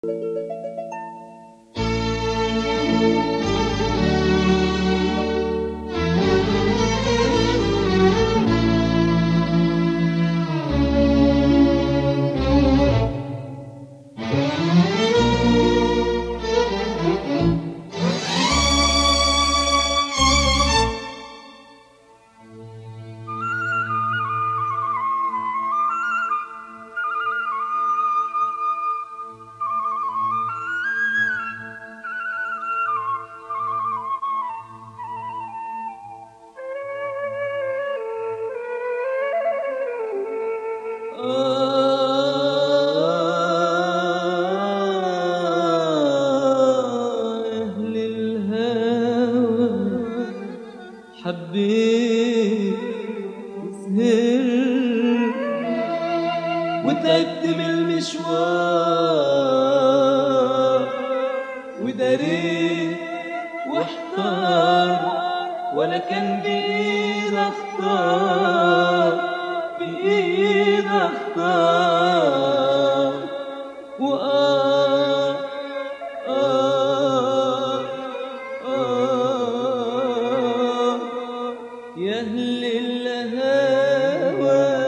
أهل الهوى حبيت وسهرت وتعبت من المشوار وداريت واحتار ولا كان بإيد اختار بإيد اختار وآه آه آه يا أهل الهوى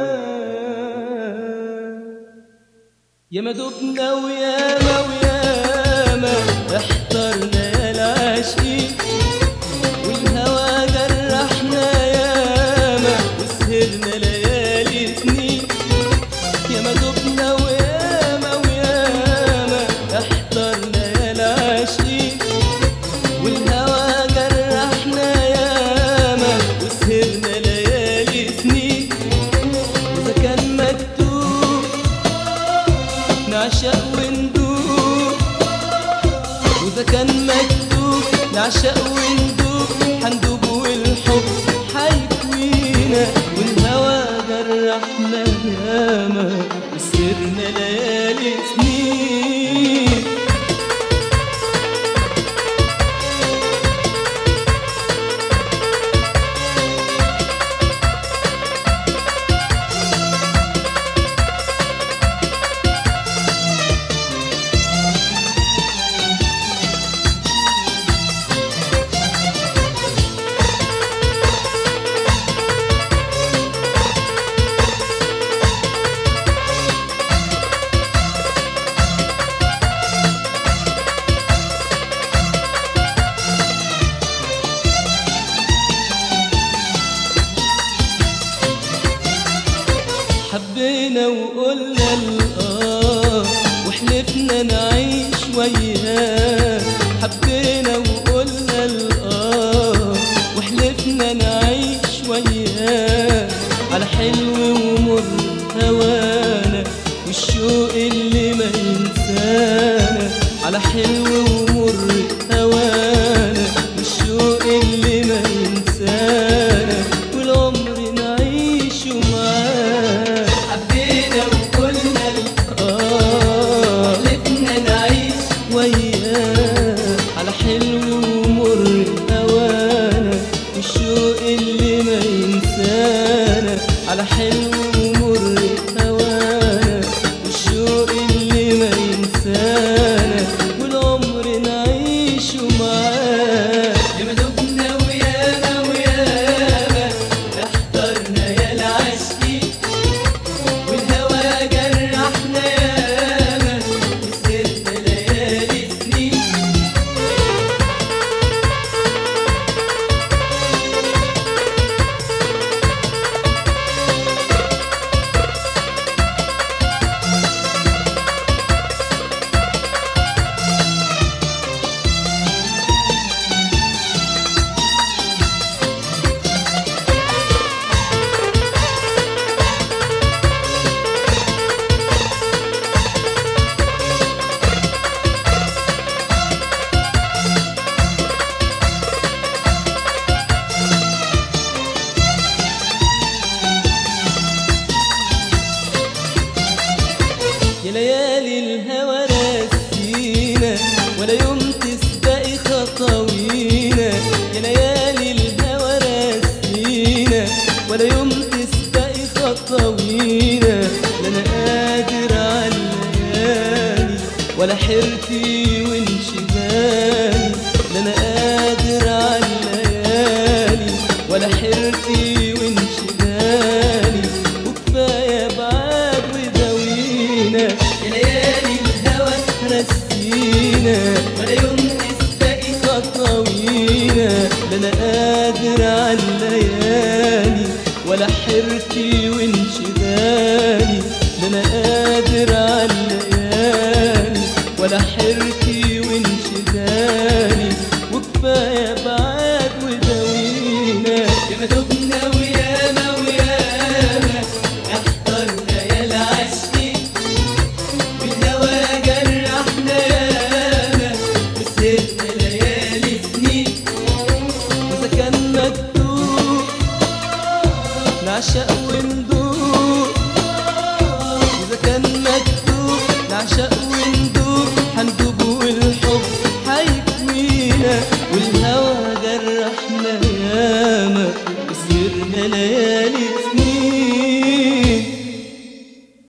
يا ما دبنا وياما وياما احترنا يا العاشقين والهوى جرحنا ياما وسهرنا ليالي سنين يا ما دبنا وياما وياما احترنا يا العاشقين والهوى جرحنا ياما وسهرنا ليالي سنين وإذا كان مكتوب نعشق وندوب وإذا كان مكتوب نعشق وندوب حندوب والحب حيكوينا والهوى جرحنا ياما وسهرنا ليالي سنين حبينا وقلنا الآه وحلفنا نعيش وياه حبينا وقلنا الآه وحلفنا نعيش وياه على حلو ومر هوانا والشوق اللي ما ينسانا على حلو ومر هوانا والشوق اللي ما ينسانا والعمر نعيشه معاه حبينا وقلنا آه حلفنا نعيش وياه على حلو ومر هوانا والشوق اللي ما ينسانا على حلو ومر هوانا والشوق اللي ما ينسانا والعمر نعيشه معاه لما دبنا ويانا ويانا احترنا يا العاشقين والهوى جرحنا ياما وسهرنا ليالي سنين يا ليالي الهوى راسينا ولا يوم تسبقي خطاوينا يا ليالي الهوى راسينا ولا يوم تسبقي خطاوينا لا انا قادر على الليالي ولا حيرتي وانشغالي لا انا قادر على الليالي ولا حيرتي وانشغالي وكفايه بعاد وداوينا يا ليالي الهوى رسينا ولا يوم تسبقي خطوينا لا انا قادر على الليالي ولا حيرتي وانشغالي لا انا قادر على الليالي ولا حيرتي وانشغالي وكفايه بعاد وداوينا ياما دبنا وياما وياما احضرنا يا العشق والهوى جرحنا ياما وسهرنا ليالي سنين وإذا كان مكتوب نعشق وندوب إذا كان مكتوب نعشق وندوب حندوب والحب حيكوينا والهوى جرحنا ياما وسهرنا ليالي سنين